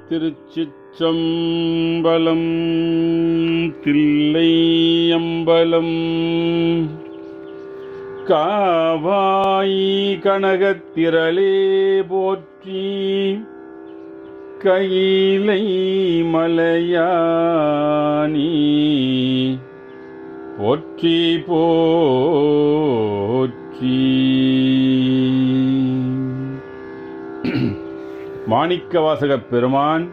திருச்சிற்றம்பலம் தில்லையம்பலம் காவாய் கனகத்திரளே போற்றி கையிலை மலையானி போற்றி போற்றி மாணிக்கவாசகப் பெருமான்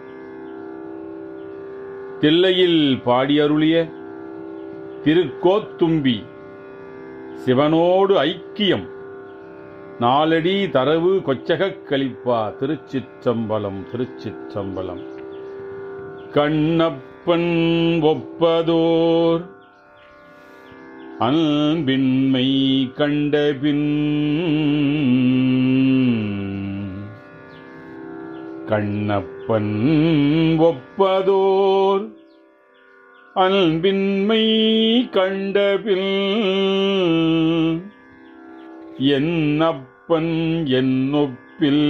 தில்லையில் பாடியருளிய திருக்கோத்தும்பி சிவனோடு ஐக்கியம் நாலடி தரவு கொச்சகக் கலிப்பா திருச்சிற்றம்பலம் திருச்சிற்றம்பலம் கண்ணப்பன் ஒப்பதோர் அன்பின்மை கண்டபின் கண்ணப்பன் ஒப்பதோர் அன்பின்மை கண்டபில் என்னப்பன் என்னொப்பில்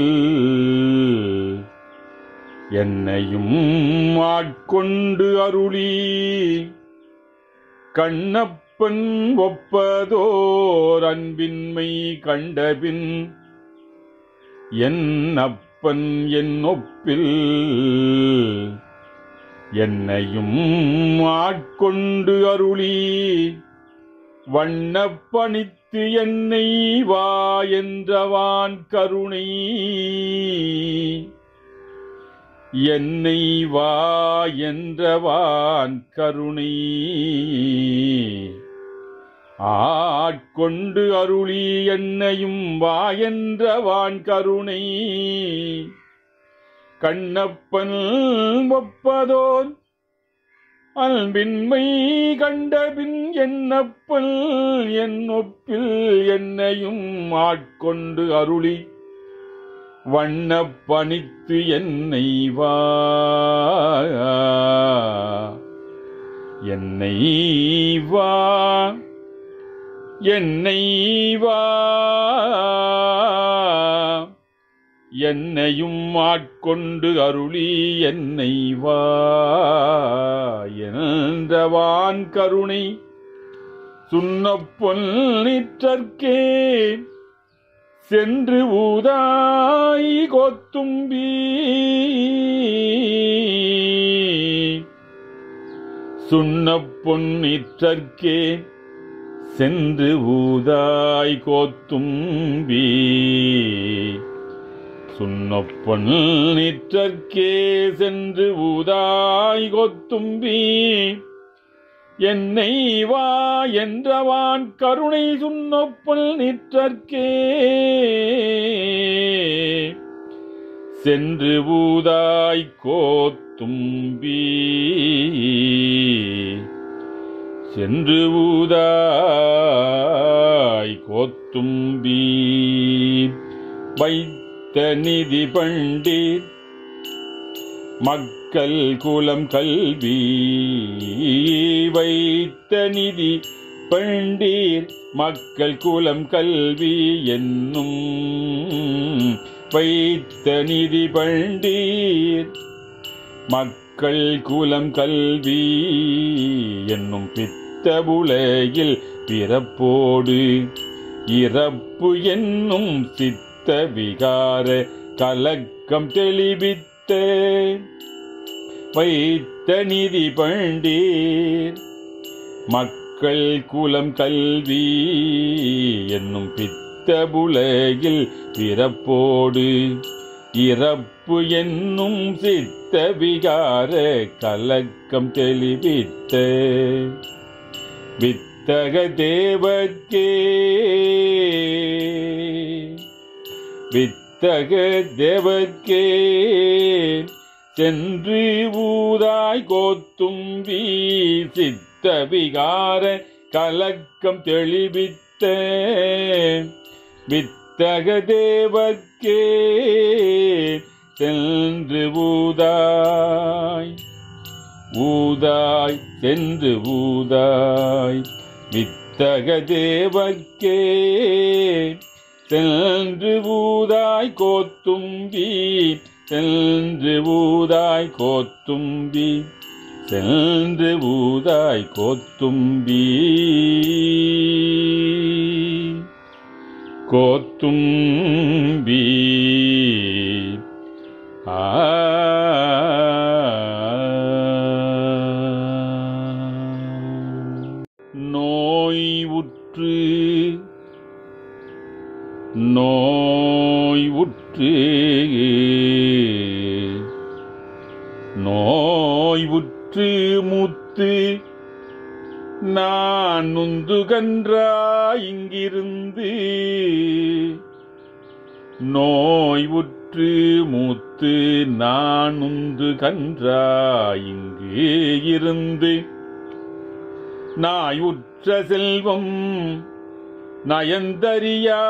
என்னையும் ஆட்கொண்டு அருளி கண்ணப்பன் ஒப்பதோர் அன்பின்மை கண்டபின் என்னப்பன் என்னொப்பில் என்னையும் ஆட்கொண்டு அருளி வண்ணப்பணித்து என்னை வா என்றவான் கருணை என்னை வா என்றவான் கருணை ஆட்கொண்டு அருளி என்னையும் வா என்றவான் கருணை கண்ணப்பன் ஒப்பதோன் அன்பின்மை கண்டபின் என்னப்பல் என் ஒப்பில் என்னையும் ஆட்கொண்டு அருளி வண்ணப்பணித்து என்னை வா என்னை வா என்னை வா என்னையும் ஆட்கொண்டு அருளி என்னை வா என்றவான் கருணை சுண்ண பொன்னிற்றற்கே சென்று ஊதாய் கொத்தும்பி சுண்ண பொன்னிற்றற்கே சென்று ஊதாய் கோத்தும்பி சுண்ணப்பொன் நிற்றற்கே சென்று ஊதாய் கொத்தும்பி என்னை வா என்றவான் கருணை சுண்ணப்பொல் நிற்றற்கே சென்று ஊதாய் கோத்தும்பி சென்று ஊதாய் கோத்தும்பி வைத்த நிதி பண்டீர் மக்கள் குலம் கல்வி வைத்த நிதி பண்டீர் மக்கள் குலம் கல்வி என்னும் வைத்த நிதி பண்டீர் மக்கள் குலம் கல்வி என்னும் பித்தபுலையில் பிறப்போடு இறப்பு என்னும் சித்த விகார கலக்கம் தெளிவித்த வைத்த நிதி பண்டீர் மக்கள் குலம் கல்வி என்னும் பித்தபுலையில் பிறப்போடு இறப்பு என்னும் சித்த விகார கலக்கம் தெளிவித்த வித்தக தேவர்க்கே வித்தக தேவர்க்கே சென்று ஊதாய் கோத்தும்பி சித்த விகார கலக்கம் தெளிவித்த வித்தக தேவர்க்கே சென்று ஊதாய் ஊதாய் சென்று ஊதாய் வித்தக தேவர்க்கே சென்று ஊதாய் கோத்தும்பி சென்று ஊதாய் கோத்தும்பி சென்று ஊதாய் கோத்தும்பி கோத்தும்பி ஆ நோய் உற்று நோய் உற்று நோய் உற்று முத்து நான் நுந்துகன்றா இங்கிருந்து நோய் உற்று மூத்து நான் உந்து கன்றா இங்கு இருந்து நாய் உற்ற செல்வம் நயந்தறியா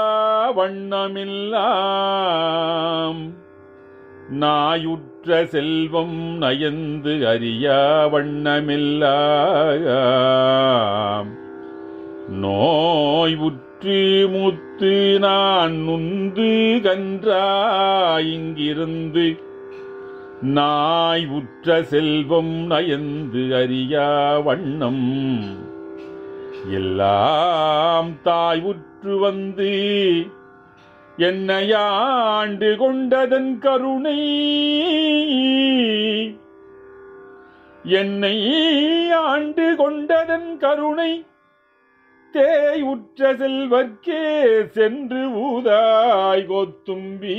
வண்ணமில்லாம் நாயுற்ற செல்வம் நயந்து அறியா வண்ணமில்லாம் நோய் உற்று முத்து நான் நுந்து கன்றா இங்கிருந்து நாய் உற்ற செல்வம் நயந்து அறியா வண்ணம் எல்லாம் தாய் உற்று வந்து என்னையாண்டு கொண்டதன் கருணை என்னை ஆண்டு கொண்டதன் கருணை தேய் உற்ற செல்வர்க்கே சென்று ஊதாய் கோத்தும்பி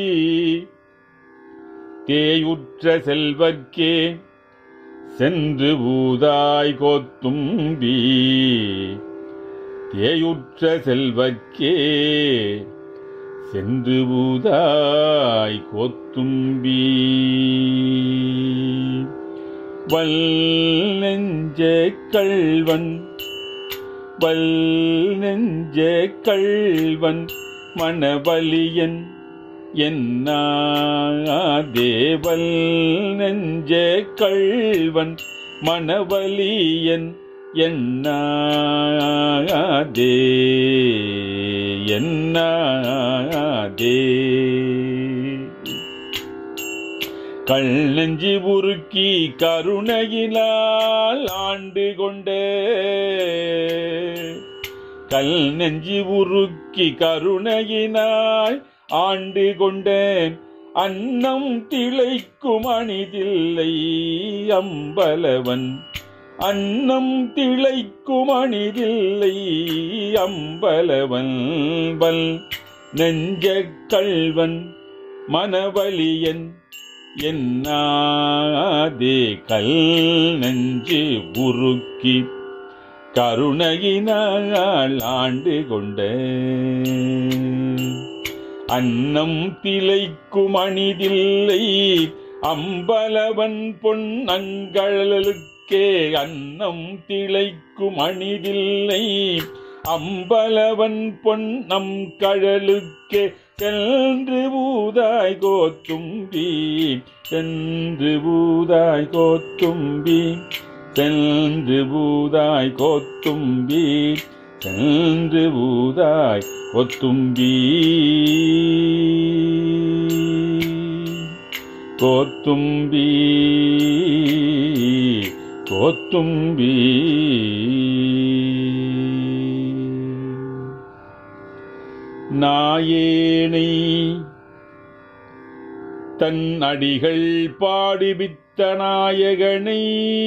தேயுற்ற செல்வர்க்கே சென்று ஊதாய் கோத்தும்பி தேயுற்ற செல்வர்க்கே சென்று ஊதாய் கோத்தும்பி வல் நெஞ்ச கள்வன் வல் நெஞ்ச கள்வன் மணவலியன் என்ன தேவல் நெஞ்ச கள்வன் மணவலியன் என்னாதே என்னாதே கள் நெஞ்சு உருக்கி கருணையினால் ஆண்டு கொண்டே கல் நெஞ்சு உருக்கி கருணையினால் ஆண்டு கொண்டேன் அன்னம் திளைக்கும் அணிதில்லை அம்பலவன் அன்னம் திளைக்கும் அணிதில்லை அம்பலவன் வல் நெஞ்ச கள்வன் மனவலியன் என்னாதே கல் நெஞ்சு உருக்கி கருணையினால் ஆண்டு கொண்ட அன்னம் திளைக்கும் அணிதில்லை அம்பலவன் பொன்னங்களுக்கே அன்னம் திளைக்கும் அணிதில்லை அம்பலவன் பொன்னம் கழலுக்கே சென்று பூதாய் கோத்தும்பி சென்று பூதாய் கோத்தும்பி சென்று பூதாய் கோத்தும்பி சென்று பூதாய் கொத்தும்பி கோத்தும்பி கோத்தும்பி நாயேனை தன் அடிகள் பாடுவித்த நாயகனை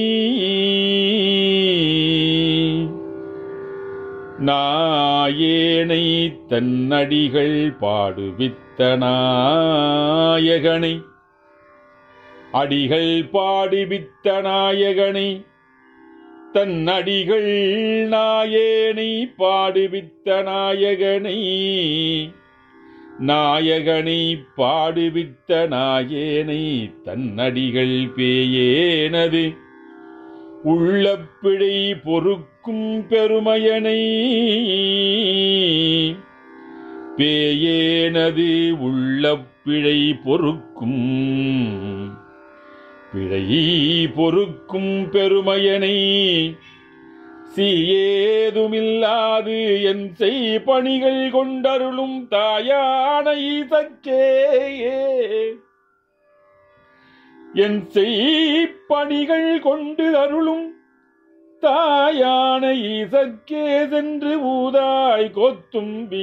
நாயேனை தன் அடிகள் பாடுவித்த நாயகனை அடிகள் பாடுவித்த நாயகனை தன் அடிகள் நாயேனை பாடுவித்த நாயகனை நாயகனை பாடுவித்த நாயேனை தன்னடிகள் பேயேனது உள்ளப்பிழை பொறுக்கும் பெருமையனை பேயேனது உள்ளப்பிழை பொறுக்கும் பிழை பொறுக்கும் பெருமையனை சீயேதுமில்லாது என் செய் பணிகள் கொண்டருளும் தாயான ஈசக்கே என் செய்பணிகள் கொண்டு அருளும் தாயான ஈசற்கே சென்று ஊதாய் கொத்தும்பி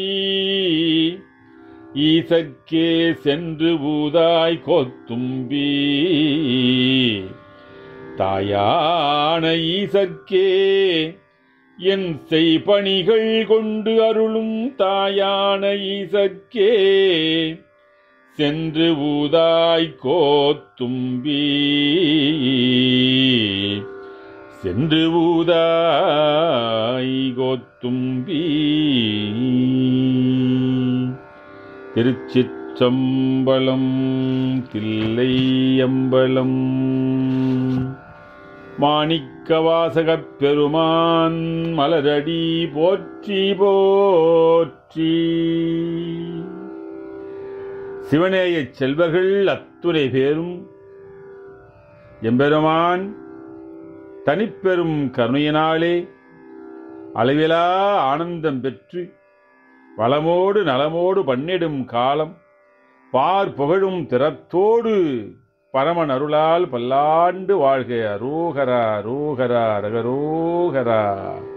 ஈசற்கே சென்று ஊதாய் கொத்தும்பி தாயான ஈசற்கே என் செய்பணிகள் கொண்டு அருளும் தாயான ஈசற்கே சென்று ஊதாய் கோத்தும்பி சென்று ஊதாய் கோத்தும்பி திருச்சிற்றம்பலம் தில்லை அம்பலம் மாணிக்கவாசகப் பெருமான் மலரடி போற்றி போற்றி சிவனேயச் செல்வர்கள் அத்துணை பேரும் எம்பெருமான் தனிப்பெரும் கருணையினாலே அளவிலா ஆனந்தம் பெற்று வளமோடு நலமோடு பண்ணிடும் காலம் பார் புகழும் திறத்தோடு பரமன் அருளால் பல்லாண்டு வாழ்க அரோகரா ரோகரா ரகரோகரா